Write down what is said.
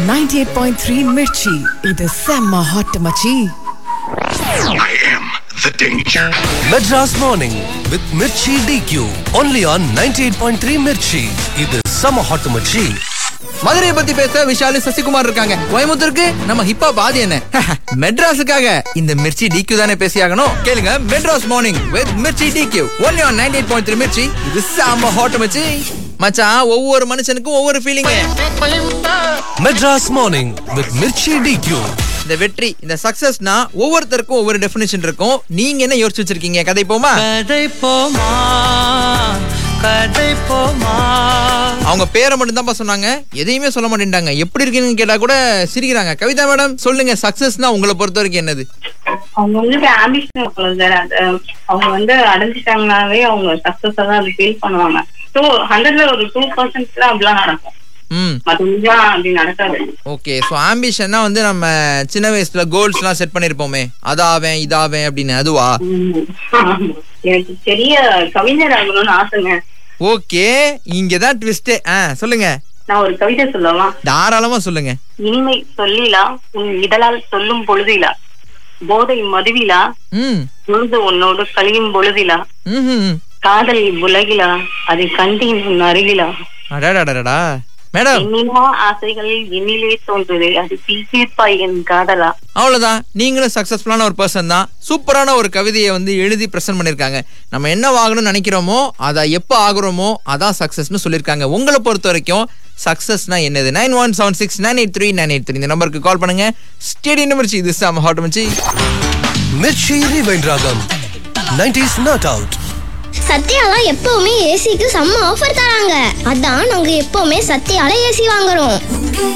98.3 மிர்ச்சி இது செம்ம ஹாட் மச்சி I am the danger. Madras Morning with Mirchi DQ. Only on 98.3 Mirchi. இது சம ஹாட் மச்சி மதுரையை பத்தி பேச விஷாலு சசிகுமார் இருக்காங்க கோயம்புத்தூருக்கு நம்ம ஹிப்பா பாதி என்ன மெட்ராஸுக்காக இந்த மிர்ச்சி டிக்யூ தானே பேசியாகணும் கேளுங்க Madras morning with Mirchi DQ only on ninety eight point three Mirchi இது சாம ஹாட் மச்சி மச்சான் ஒவ்வொரு மனுஷனுக்கும் ஒவ்வொரு feeling Madras morning with Mirchi DQ. இந்த வெற்றி இந்த சக்சஸ்னா ஒவ்வொருத்தருக்கும் ஒவ்வொரு டெஃபினேஷன் இருக்கும் நீங்க என்ன யோசிச்சு வச்சிருக்கீங்க கதை போமா கதை போமா கதை போமா அவங்க பேரை மட்டும் தான் சொன்னாங்க எதையுமே சொல்ல மாட்டேன்ட்டாங்க எப்படி இருக்கீங்கன்னு கேட்டா கூட சிரிக்கிறாங்க கவிதா மேடம் சொல்லுங்க சக்சஸ்னா உங்களை பொறுத்த வரைக்கும் என்னது அவங்க வந்து ஆம்பிஷன் இருக்கணும் சார் அது அவங்க வந்து அடைஞ்சிட்டாங்கனாவே அவங்க சக்சஸா தான் அது ஃபீல் பண்ணுவாங்க டூ ஹண்ட்ரட்ல ஒரு டூ பர்சன்ட் தான் அப்படிலாம் நடக்கும் ம் மற்றபடிலாம் அப்படி நடக்காது ஓகே ஸோ ஆம்பிஷன்னா வந்து நம்ம சின்ன வயசுல கோல்ஸ்லாம் செட் பண்ணியிருப்போமே அதாவேன் இதாவேன் அப்படின்னு அதுவா உம். எனக்கு பெரிய கவிஞர் ஆகணும்னு ஆசைங்க ஓகே இங்க தான் ட்விஸ்டே ஆ சொல்லுங்க நான் ஒரு கவிதை சொல்லலாம் தாராளமா சொல்லுங்க இனிமை சொல்லிலா உன் இதழால் சொல்லும் பொழுதிலா போதை மதுவிலா ம் பொழுது உன்னோடு கழியும் பொழுதிலா ம் காதல் உலகிலா அதை கண்டேன் உன் அருகிலா அடாடாடாடா மேடம் எண்ணிலா ஆசைகள் எண்ணிலே தோன்றுது அது தீர்ப்பாய் என் காதலா அவ்வளவுதான் நீங்களும் சக்சஸ்ஃபுல்லான ஒரு பர்சன் தான் சூப்பரான ஒரு கவிதையை வந்து எழுதி பிரசன்ட் பண்ணிருக்காங்க நம்ம என்ன வாங்கணும்னு நினைக்கிறோமோ அதை எப்போ ஆகுறோமோ அதான் சக்சஸ்னு சொல்லியிருக்காங்க உங்களை பொறுத்த வரைக்கும் சக்சஸ்னா என்னது nine one seven six nine eight three nine eight three இந்த நம்பருக்கு கால் பண்ணுங்க ஸ்டேடி நம்பர் இது சாம ஹாட் மச்சி மிர்ச்சி ரிவைண்ட் ராகம் 90s நாட் அவுட் சத்யாலாம் எப்பவுமே ஏசிக்கு செம்ம ஆஃபர் தராங்க அதான் நாங்க எப்பவுமே சத்யால ஏசி வாங்குறோம்